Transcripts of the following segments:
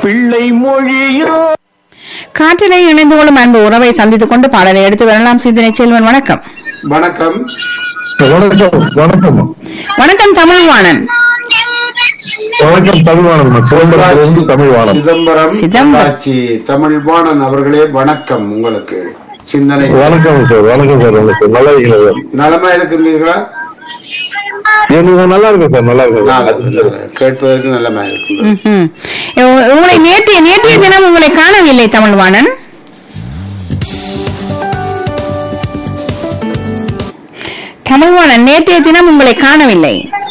பிள்ளை மொழியோ காற்றிலே இணைந்து கொள்ளும் அன்பு உறவை சந்தித்துக் கொண்டு பாடலை எடுத்து வரலாம் சிந்தனை செல்வன் வணக்கம் வணக்கம் வணக்கம் வணக்கம் வணக்கம் தமிழ்வாணன் வணக்கம் தமிழ்வாணன் சிதம்பரத்திலிருந்து தமிழ்வாணன் சிதம்பரம் சிதம்பரம். ஆட்சி தமிழ்வாணன் அவர்களே வணக்கம் உங்களுக்கு சிந்தனை வணக்கம் சார் வணக்கம் சார் வணக்கம் நல்லா இருக்கீங்களா சார் நலமா இருக்கின்றீர்களா எனக்கு நல்லா இருக்கேன் சார் நல்லா இருக்கேன் நல்லது, நல்லது. கேட்பதற்கு நல்லமா இருக்கின்றது ம்ஹும். உ- உங்களை நேற்றைய நேற்றைய தினம் உங்களை காணவில்லை தமிழ்வாணன் தமிழ்வாணன் நேற்றைய தினம் உங்களை காணவில்லை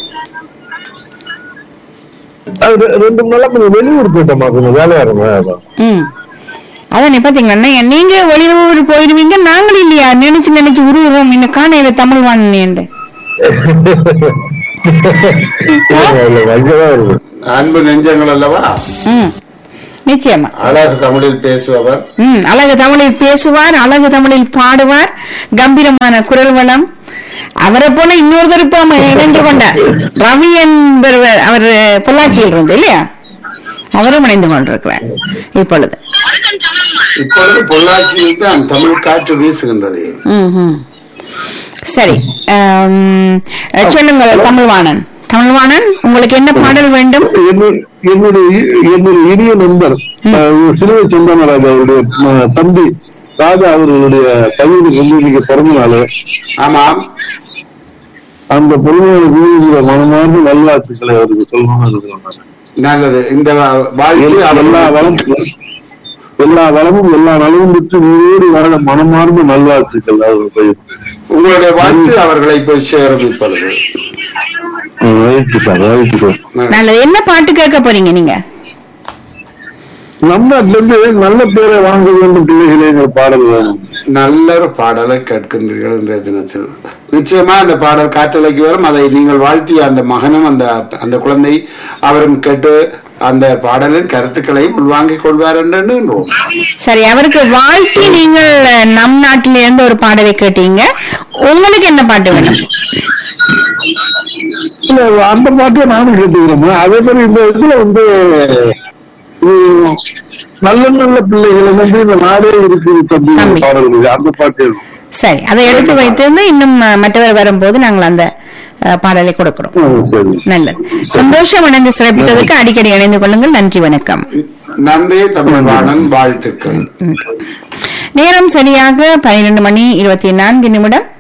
அது ரெ- ரெண்டு மூணு நாளா கொஞ்சம் வெளியூர் போயிட்டோமா கொஞ்சம் வேலையா இருந்தேன் அதான். ம் அதான் பாத்தீங்களா நீங்க- நீங்க வெளியூர் போயிடுவீங்க நாங்களும் இல்லையா நினைச்சு நினைச்சு உருவுறோம் இன்னும் காணையில தமிழ்வாணன் என்று இல்ல, இல்ல, அங்கதான் இருக்கு அன்பு நெஞ்சங்கள் அல்லவா ம் நிச்சயமா அழகு தமிழில் பேசுபவர் ம் அழகு தமிழில் பேசுவார் அழகு தமிழில் பாடுவார் கம்பீரமான குரல் வளம் அவரை போல இன்னொருத்தர் இப்ப அவ இணைந்து கொண்டார் ரவி என்பவர் அவர் பொள்ளாச்சியில் இருந்து இல்லையா அவரும் இணைந்து கொண்டிருக்கிறார் இப்பொழுது இப்பொழுது பொள்ளாச்சியில் தான் தமிழ் காற்று வீசுகின்றது ம், ம். சரி ஆம், சொல்லுங்கள் தமிழ்வாணன் தமிழ்வாணன் உங்களுக்கு என்ன பாடல் வேண்டும் என்னுடைய என்னுடைய இ- என்னுடைய இனிய நண்பர் அஹ், சிலுவை சந்தானராஜா அவருடைய அஹ், தம்பி ராஜா அவர்களுடைய பையனுக்கு வந்து இன்னைக்கு பிறந்த நாள் ஆமாம் அந்த பொருளாதார மனமார்ந்த நல்வாழ்த்துக்களை அவருக்கு சொல்லணும்னு இருக்கிறேன் நல்லது இந்த வாழ்க்கை எல்லா எல்லா அவர் வளமும் எல்லா வளமும் எல்லா நலமும் பெற்று நீரோடு வர மனமார்ந்த நல்வாழ்த்துக்கள் அவர்கள் உங்களுடைய வாழ்த்து அவர்களை போய் சேரும் இப்பொழுது மகிழ்ச்சி சார் மகிழ்ச்சி சார் நல்லது என்ன பாட்டு கேட்க போறீங்க நீங்க நம்ம இருந்து நல்ல பேரை வாங்க வேண்டும் பிள்ளைகளேங்கிற பாடல் வேணும் நல்ல ஒரு பாடலை கேட்கின்றீர்கள் இன்றைய தினத்தில் நிச்சயமா அந்த பாடல் காற்றலைக்கு வரும் அதை நீங்கள் வாழ்த்திய அந்த மகனும் அந்த அந்த குழந்தை அவரும் கேட்டு அந்த பாடலின் கருத்துக்களையும் உள்வாங்கிக் கொள்வார் என்று எண்ணுகின்றோம் சரி அவருக்கு வாழ்த்தி நீங்கள் அஹ், நம் நாட்டில இருந்து ஒரு பாடலை கேட்டீங்க உங்களுக்கு என்ன பாட்டு வேணும் இல்ல அந்த பாட்டை நானும் கேட்டுக்கிறேன் அதே மாதிரி இந்த இதுல வந்து உம், நல்ல நல்ல பிள்ளைகள் வந்து இந்த நாடே இருக்கு தம்பி தம்பி. பாடல் இருக்கு அந்த பாட்டு இருக்கும். சரி அதை எடுத்து வைத்திருந்து இன்னும் அஹ், மற்றவர் வரும்போது நாங்கள் அந்த அஹ், பாடலை கொடுக்கிறோம் ஆ, சரி நல்லது சந்தோஷம் இணைந்து சிறப்பித்ததற்கு அடிக்கடி இணைந்து கொள்ளுங்கள் நன்றி வணக்கம் நன்றி தமிழ்வாணன் வாழ்த்துக்கள் நேரம் சரியாக பன்னிரண்டு மணி இருபத்தி நான்கு நிமிடம்